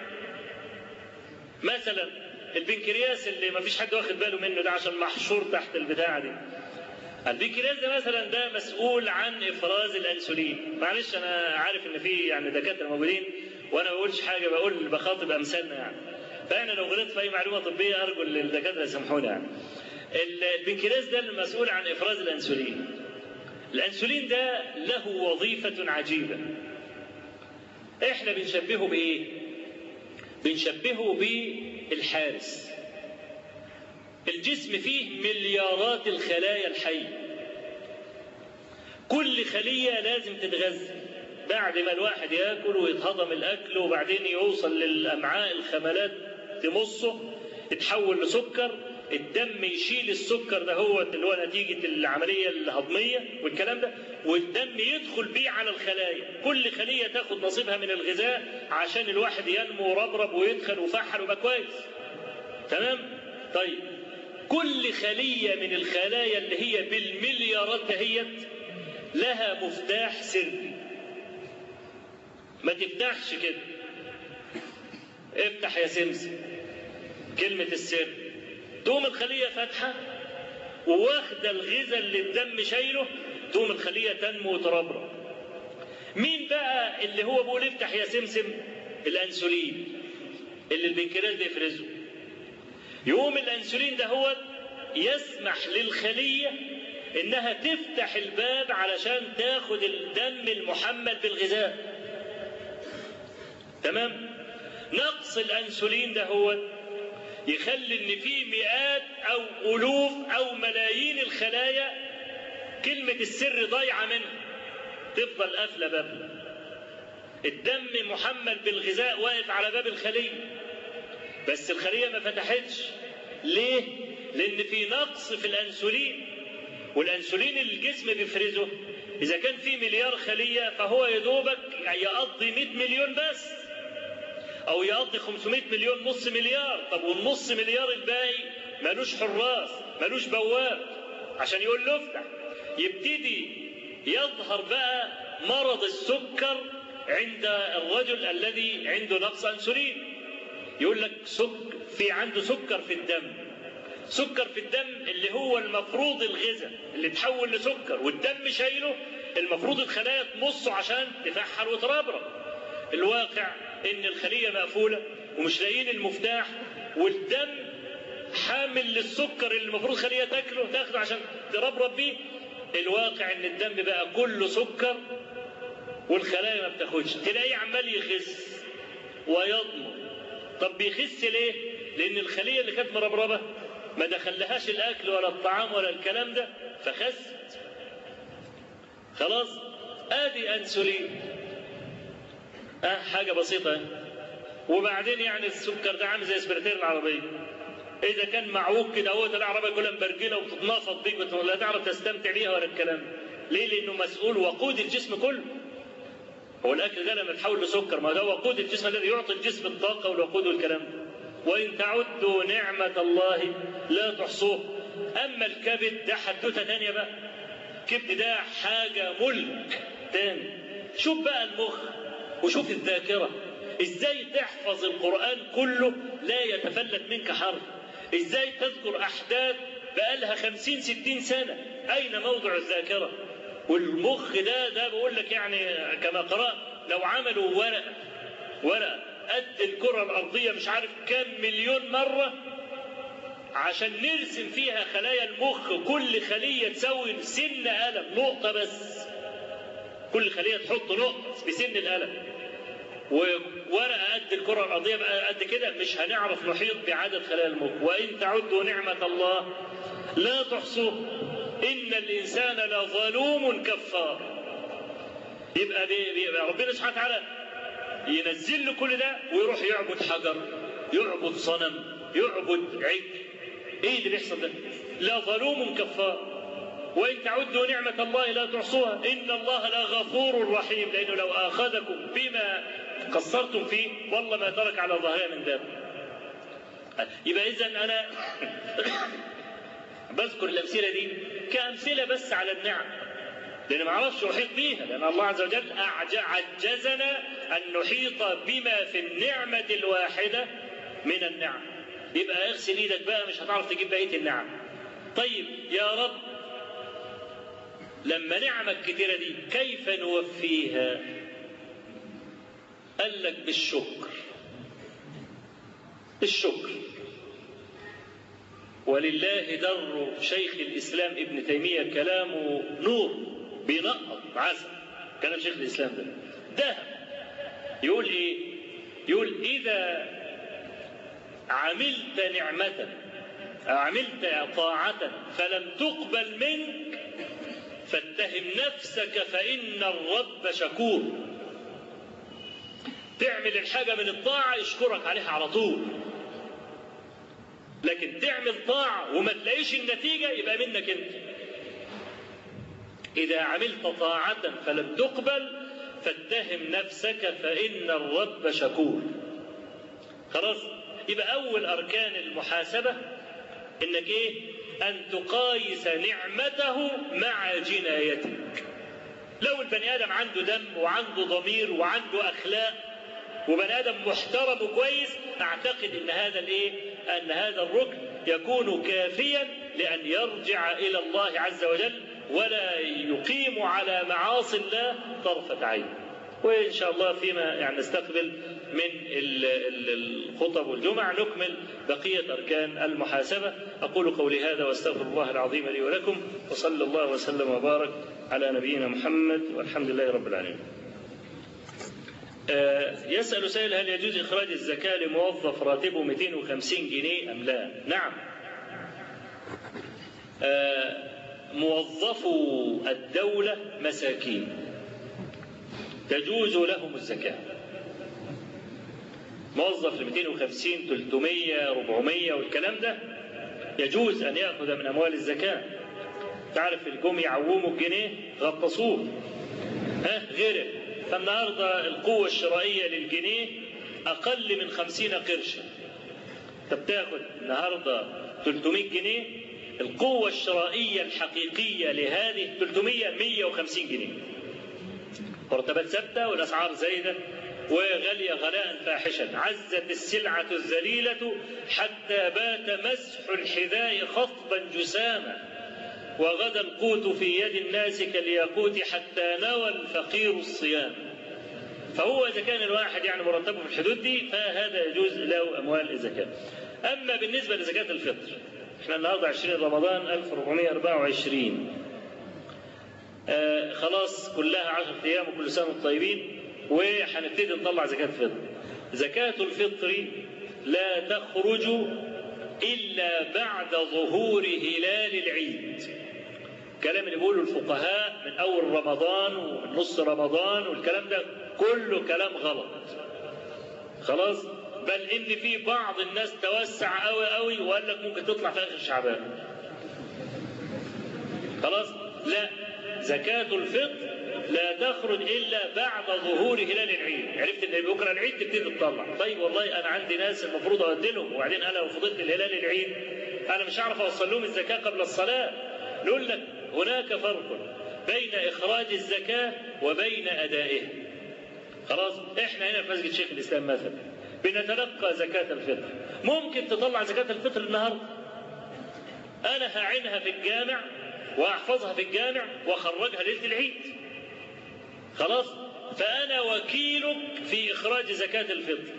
مثلا البنكرياس اللي ما فيش حد واخد باله منه ده عشان محشور تحت البتاعة دي البنكرياس ده مثلا ده مسؤول عن افراز الانسولين معلش انا عارف ان في يعني دكاتره موجودين وانا ما بقولش حاجه بقول بخاطب امثالنا يعني فانا لو غلطت في اي معلومه طبيه ارجو الدكاتره يسامحوني يعني البنكرياس ده المسؤول عن افراز الانسولين الانسولين ده له وظيفه عجيبه احنا بنشبهه بايه بنشبهه بالحارس الجسم فيه مليارات الخلايا الحية كل خلية لازم تتغذى بعد ما الواحد ياكل ويتهضم الاكل وبعدين يوصل للامعاء الخملات تمصه يتحول لسكر الدم يشيل السكر ده هو اللي هو نتيجة العملية الهضمية والكلام ده والدم يدخل بيه على الخلايا كل خلية تاخد نصيبها من الغذاء عشان الواحد ينمو وربرب ويدخل وفحل ويبقى كويس تمام طيب كل خلية من الخلايا اللي هي بالمليارات دهيت لها مفتاح سري ما تفتحش كده افتح يا سمسم كلمة السر تقوم الخلية فاتحة وواخدة الغذاء اللي الدم شايله تقوم الخلية تنمو وتربرب مين بقى اللي هو بيقول افتح يا سمسم الانسولين اللي البنكرياس بيفرزه يقوم الانسولين ده هو يسمح للخليه انها تفتح الباب علشان تاخد الدم المحمل بالغذاء تمام نقص الانسولين ده هو يخلي ان في مئات او الوف او ملايين الخلايا كلمه السر ضايعه منها تفضل قافله بابها الدم محمل بالغذاء واقف على باب الخليه بس الخليه ما فتحتش ليه؟ لأن في نقص في الأنسولين والأنسولين اللي الجسم بيفرزه إذا كان في مليار خلية فهو يدوبك يقضي 100 مليون بس أو يقضي 500 مليون نص مليار طب والنص مليار الباقي ملوش حراس ملوش بواب عشان يقول له افتح يبتدي يظهر بقى مرض السكر عند الرجل الذي عنده نقص انسولين يقول لك سك في عنده سكر في الدم سكر في الدم اللي هو المفروض الغذاء اللي تحول لسكر والدم شايله المفروض الخلايا تمصه عشان تفحل وتربرب الواقع ان الخليه مقفوله ومش لاقيين المفتاح والدم حامل للسكر اللي المفروض خليه تاكله تاخده عشان تربرب بيه الواقع ان الدم بقى كله سكر والخلايا ما بتاخدش تلاقيه عمال يخس ويضمر طب بيخس ليه لان الخليه اللي كانت مربربه ما دخلهاش الاكل ولا الطعام ولا الكلام ده فخست خلاص ادي انسولين اه حاجه بسيطه وبعدين يعني السكر ده عامل زي سبرتير العربيه اذا كان معوج كده هو العربيه كلها مبرجله وبتتنافض بيك لا تعرف تستمتع بيها ولا الكلام ليه لانه مسؤول وقود الجسم كله هو الاكل ده لما يتحول لسكر ما ده وقود الجسم الذي يعطي الجسم الطاقه والوقود والكلام وان تعدوا نعمه الله لا تحصوه اما الكبد ده حدوته ثانيه بقى الكبد ده حاجه ملك تاني شوف بقى المخ وشوف الذاكره ازاي تحفظ القران كله لا يتفلت منك حرف ازاي تذكر احداث بقالها خمسين ستين سنه اين موضع الذاكره والمخ ده ده بقول لك يعني كما قرأت لو عملوا ورق ورق قد الكرة الأرضية مش عارف كام مليون مرة عشان نرسم فيها خلايا المخ كل خلية تسوي سن قلم نقطة بس كل خلية تحط نقطة بسن القلم وورقة قد الكرة الأرضية بقى قد كده مش هنعرف نحيط بعدد خلايا المخ وإن تعدوا نعمة الله لا تحصوه إن الإنسان لظلوم كفار يبقى, بيبقى ربنا سبحانه وتعالى ينزل له كل ده ويروح يعبد حجر يعبد صنم يعبد عجل ايه اللي بيحصل ده لا ظلوم كفار وان تعدوا نعمه الله لا تحصوها ان الله لغفور رحيم لانه لو اخذكم بما قصرتم فيه والله ما ترك على ظهرها من دابه يبقى اذا انا بذكر الامثله دي كامثله بس على النعم لان ما اعرفش احيط بيها لان الله عز وجل عجزنا ان نحيط بما في النعمه الواحده من النعم يبقى اغسل ايدك بقى مش هتعرف تجيب بقيه النعم طيب يا رب لما نعمك كتيره دي كيف نوفيها قال لك بالشكر الشكر ولله در شيخ الاسلام ابن تيميه كلامه نور بينقط عسل كلام شيخ الاسلام ده ده يقول ايه يقول اذا عملت نعمه عملت طاعه فلم تقبل منك فاتهم نفسك فان الرب شكور تعمل الحاجه من الطاعه يشكرك عليها على طول لكن تعمل طاعة وما تلاقيش النتيجة يبقى منك أنت. إذا عملت طاعة فلم تقبل فاتهم نفسك فإن الرب شكور. خلاص؟ يبقى أول أركان المحاسبة إنك إيه؟ أن تقايس نعمته مع جنايتك. لو البني آدم عنده دم وعنده ضمير وعنده أخلاق وبني ادم محترم وكويس اعتقد ان هذا الايه؟ ان هذا الركن يكون كافيا لان يرجع الى الله عز وجل ولا يقيم على معاصي الله طرفة عين. وان شاء الله فيما يعني نستقبل من الخطب والجمع نكمل بقيه اركان المحاسبه اقول قولي هذا واستغفر الله العظيم لي ولكم وصلى الله وسلم وبارك على نبينا محمد والحمد لله رب العالمين. يسأل سائل هل يجوز إخراج الزكاة لموظف راتبه 250 جنيه أم لا؟ نعم. موظفو الدولة مساكين. تجوز لهم الزكاة. موظف ل 250 300 400 والكلام ده يجوز أن يأخذ من أموال الزكاة تعرف الجم يعوموا الجنيه غطسوه ها غيره فالنهارده القوة الشرائية للجنيه أقل من خمسين قرشا أنت بتاخد النهارده 300 جنيه القوة الشرائية الحقيقية لهذه 300 150 جنيه مرتبات ثابتة والأسعار زايدة وغالية غلاء فاحشا عزت السلعة الذليلة حتى بات مسح الحذاء خطبا جساما وغدا القوت في يد الناس كالياقوت حتى نوى الفقير الصيام فهو إذا كان الواحد يعني مرتبه في الحدود دي فهذا يجوز له أموال الزكاة أما بالنسبة لزكاة الفطر احنا النهارده 20 رمضان 1424 آه خلاص كلها 10 ايام وكل سنه وانتم طيبين وهنبتدي نطلع زكاه الفطر. زكاه الفطر لا تخرج الا بعد ظهور هلال العيد. الكلام اللي بيقوله الفقهاء من اول رمضان ومن نص رمضان والكلام ده كله كلام غلط. خلاص؟ بل ان في بعض الناس توسع قوي قوي وقال لك ممكن تطلع في اخر شعبان. خلاص؟ لا زكاة الفطر لا تخرج الا بعد ظهور هلال العيد، عرفت ان بكره العيد تبتدي تطلع، طيب والله انا عندي ناس المفروض اودي لهم وبعدين انا لو فضلت الهلال العيد انا مش هعرف اوصل لهم الزكاه قبل الصلاه. نقول لك هناك فرق بين اخراج الزكاه وبين ادائها. خلاص؟ احنا هنا في مسجد شيخ الاسلام مثلا بنتلقى زكاة الفطر ممكن تطلع زكاة الفطر النهاردة أنا هعينها في الجامع وأحفظها في الجامع وأخرجها ليلة العيد خلاص فأنا وكيلك في إخراج زكاة الفطر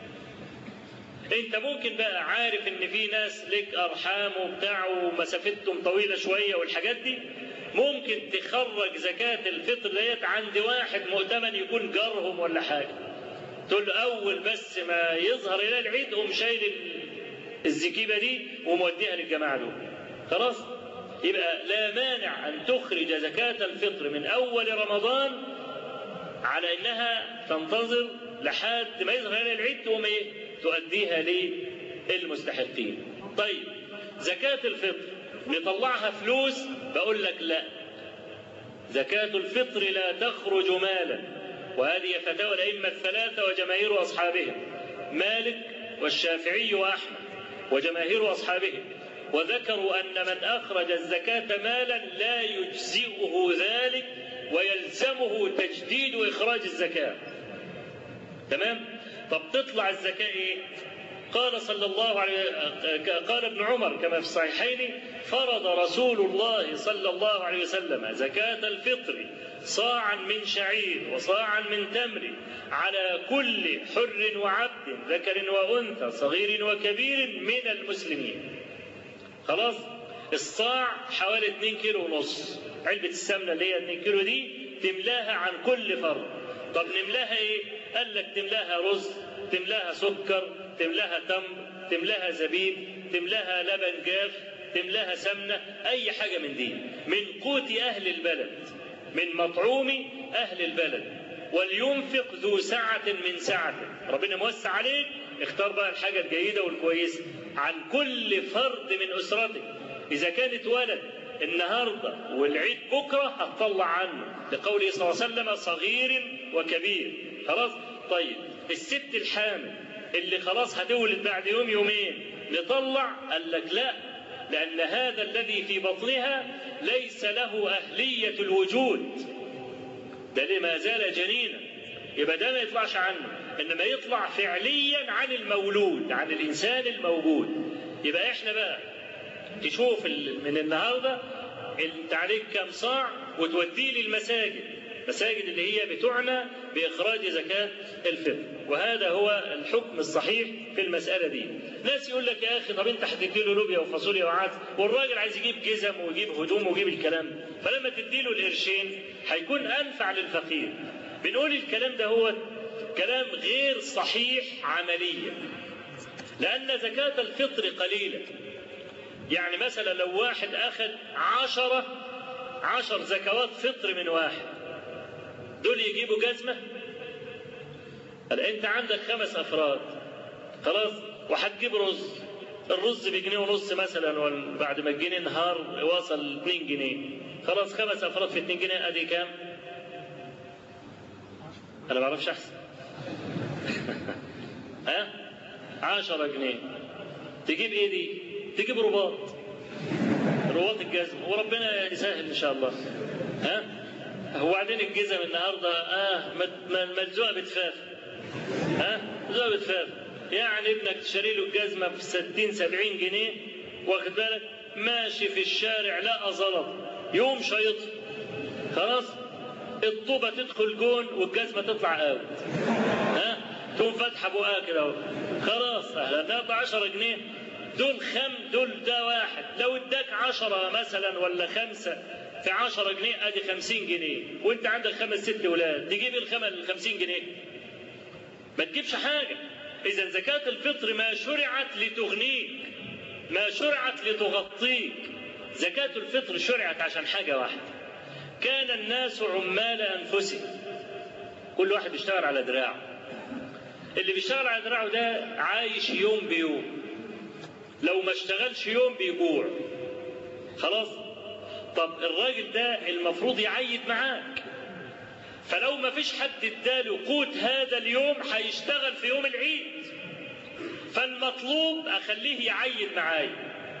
انت ممكن بقى عارف ان في ناس لك ارحام وبتاع ومسافتهم طويله شويه والحاجات دي ممكن تخرج زكاه الفطر ديت عند واحد مؤتمن يكون جارهم ولا حاجه تقول له اول بس ما يظهر الى العيد قوم شايل الزكيبه دي وموديها للجماعه دول خلاص يبقى لا مانع ان تخرج زكاه الفطر من اول رمضان على انها تنتظر لحد ما يظهر الى العيد تقوم ايه تؤديها للمستحقين طيب زكاه الفطر نطلعها فلوس بقول لك لا زكاه الفطر لا تخرج مالا وهذه فتاوى الأئمة الثلاثة وجماهير أصحابهم مالك والشافعي وأحمد وجماهير أصحابهم وذكروا أن من أخرج الزكاة مالا لا يجزئه ذلك ويلزمه تجديد إخراج الزكاة تمام؟ طب تطلع الزكاة إيه؟ قال صلى الله عليه قال ابن عمر كما في الصحيحين فرض رسول الله صلى الله عليه وسلم زكاة الفطر صاعا من شعير وصاعا من تمر على كل حر وعبد ذكر وانثى صغير وكبير من المسلمين خلاص الصاع حوالي 2 كيلو ونص علبة السمنة اللي هي 2 كيلو دي تملاها عن كل فرد طب نملاها ايه قال لك تملاها رز تملاها سكر تملاها تمر تملاها زبيب تملاها لبن جاف تملاها سمنة أي حاجة من دي من قوت أهل البلد من مطعوم أهل البلد ولينفق ذو سعة من سعته ربنا موسع عليك اختار بقى الحاجة الجيدة والكويسة عن كل فرد من أسرتك إذا كانت ولد النهارده والعيد بكره هتطلع عنه لقوله صلى الله عليه وسلم صغير وكبير خلاص طيب الست الحامل اللي خلاص هتولد بعد يوم يومين نطلع قال لك لا لأن هذا الذي في بطنها ليس له أهلية الوجود ده ما زال جنينا يبقى ده ما يطلعش عنه إنما يطلع فعليا عن المولود عن الإنسان الموجود يبقى إحنا بقى تشوف من النهارده انت عليك كم صاع وتوديه للمساجد المساجد اللي هي بتعنى باخراج زكاه الفطر وهذا هو الحكم الصحيح في المساله دي ناس يقول لك يا اخي طب انت هتدي له لوبيا وفاصوليا وعدس والراجل عايز يجيب جزم ويجيب هدوم ويجيب الكلام فلما تدي له القرشين هيكون انفع للفقير بنقول الكلام ده هو كلام غير صحيح عمليا لان زكاه الفطر قليله يعني مثلا لو واحد أخذ عشرة عشر زكوات فطر من واحد دول يجيبوا جزمة أنت عندك خمس أفراد خلاص وهتجيب رز الرز بجنيه ونص مثلا وبعد ما الجنيه انهار وصل 2 جنيه خلاص خمس افراد في 2 جنيه ادي كام؟ انا ما اعرفش احسن ها 10 جنيه تجيب ايه دي؟ تجيب رباط رباط الجزم وربنا يسهل ان شاء الله ها وبعدين الجزم النهارده اه ملزوقه بتفاف ها ملزوقه بتفاف يعني ابنك تشتري له الجزمه ب 60 70 جنيه واخد بالك ماشي في الشارع لا زلط يوم شيطها خلاص الطوبه تدخل جون والجزمه تطلع اوت ها تقوم فاتحه بقها كده اهو خلاص اهلا ب 10 جنيه دول خم دول ده واحد لو اداك عشرة مثلا ولا خمسة في عشرة جنيه ادي خمسين جنيه وانت عندك خمس ست ولاد تجيب الخمس الخمسين جنيه ما تجيبش حاجة اذا زكاة الفطر ما شرعت لتغنيك ما شرعت لتغطيك زكاة الفطر شرعت عشان حاجة واحدة كان الناس عمال انفسهم كل واحد بيشتغل على دراعه اللي بيشتغل على دراعه ده عايش يوم بيوم لو ما اشتغلش يوم بيجوع خلاص طب الراجل ده المفروض يعيد معاك فلو ما فيش حد اداله قوت هذا اليوم هيشتغل في يوم العيد فالمطلوب اخليه يعيد معايا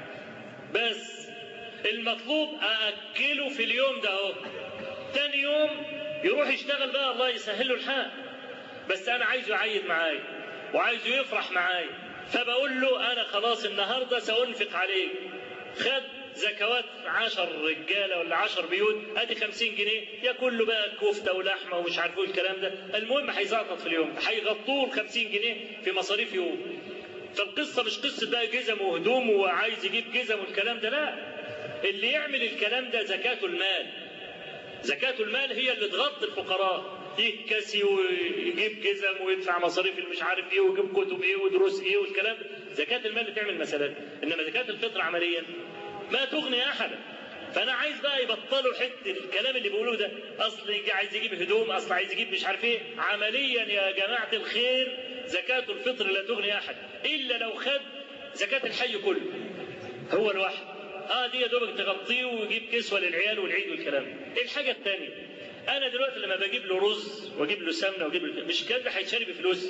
بس المطلوب ااكله في اليوم ده اهو تاني يوم يروح يشتغل بقى الله يسهل له الحال بس انا عايزه يعيد معايا وعايزه يفرح معايا فبقول له انا خلاص النهارده سانفق عليك خد زكوات عشر رجاله ولا عشر بيوت ادي خمسين جنيه ياكل له بقى كفته ولحمه ومش عارف ايه الكلام ده المهم هيزعطط في اليوم هيغطوه ال 50 جنيه في مصاريف يوم فالقصه مش قصه بقى جزم وهدوم وعايز يجيب جزم والكلام ده لا اللي يعمل الكلام ده زكاه المال زكاه المال هي اللي تغطي الفقراء يكسي ويجيب جزم ويدفع مصاريف اللي مش عارف ايه ويجيب كتب ايه ودروس ايه والكلام ده زكاة المال اللي تعمل مسألة انما زكاة الفطر عمليا ما تغني احدا فانا عايز بقى يبطلوا حته الكلام اللي بيقولوه ده اصل عايز يجيب هدوم اصل عايز يجيب مش عارف ايه عمليا يا جماعه الخير زكاه الفطر لا تغني احد الا لو خد زكاه الحي كله هو الواحد اه دي يا دوبك تغطيه ويجيب كسوه للعيال والعيد والكلام ايه الحاجه الثانيه انا دلوقتي لما بجيب له رز واجيب له سمنه واجيب له مش الكلام ده هيتشري بفلوس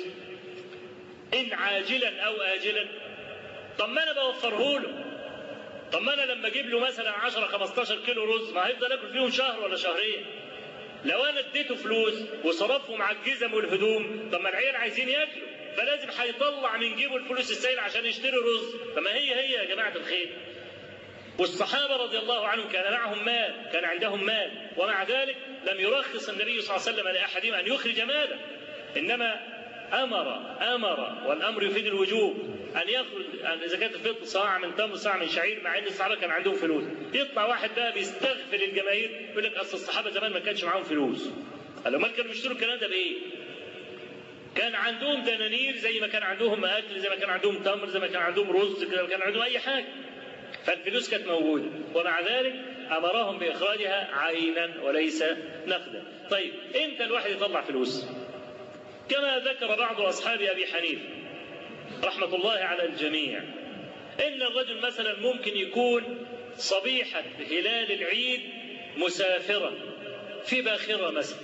ان عاجلا او اجلا طب ما انا بوفره له طب ما انا لما اجيب له مثلا 10 15 كيلو رز ما هيفضل ياكل فيهم شهر ولا شهرين لو انا اديته فلوس وصرفهم على الجزم والهدوم طب ما العيال عايزين ياكلوا فلازم هيطلع من جيبه الفلوس السائله عشان يشتري رز فما هي هي يا جماعه الخير والصحابة رضي الله عنهم كان معهم مال كان عندهم مال ومع ذلك لم يرخص النبي صلى الله عليه وسلم لأحدهم أن يخرج ماله إنما أمر أمر والأمر يفيد الوجوب أن يخرج أن زكاة الفطر صاع من تمر صاع من شعير مع أن الصحابة كان عندهم فلوس يطلع واحد بقى بيستغفل الجماهير يقول لك أصل الصحابة زمان ما كانش معاهم فلوس قالوا ما كانوا بيشتروا الكلام ده بإيه؟ كان عندهم دنانير زي ما كان عندهم أكل زي ما كان عندهم تمر زي ما كان عندهم رز زي ما كان عندهم أي حاجة فالفلوس كانت موجودة ومع ذلك أمرهم بإخراجها عينا وليس نقدا طيب إمتى الواحد يطلع فلوس كما ذكر بعض أصحاب أبي حنيفة رحمة الله على الجميع إن الرجل مثلا ممكن يكون صبيحة هلال العيد مسافرا في باخرة مثلا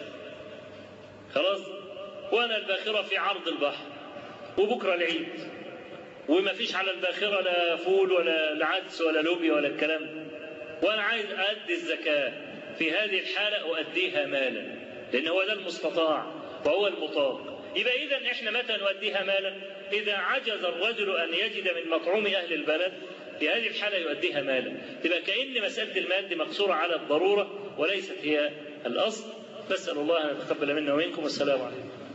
خلاص وأنا الباخرة في عرض البحر وبكرة العيد وما فيش على الباخرة لا فول ولا عدس ولا لوبيا ولا الكلام ده وأنا عايز أدي الزكاة في هذه الحالة أؤديها مالا لأن هو ده المستطاع وهو المطاق يبقى إذا إحنا متى نؤديها مالا؟ إذا عجز الرجل أن يجد من مطعوم أهل البلد في هذه الحالة يؤديها مالا تبقى كأن مسألة المال دي مقصورة على الضرورة وليست هي الأصل نسأل الله أن يتقبل منا ومنكم والسلام عليكم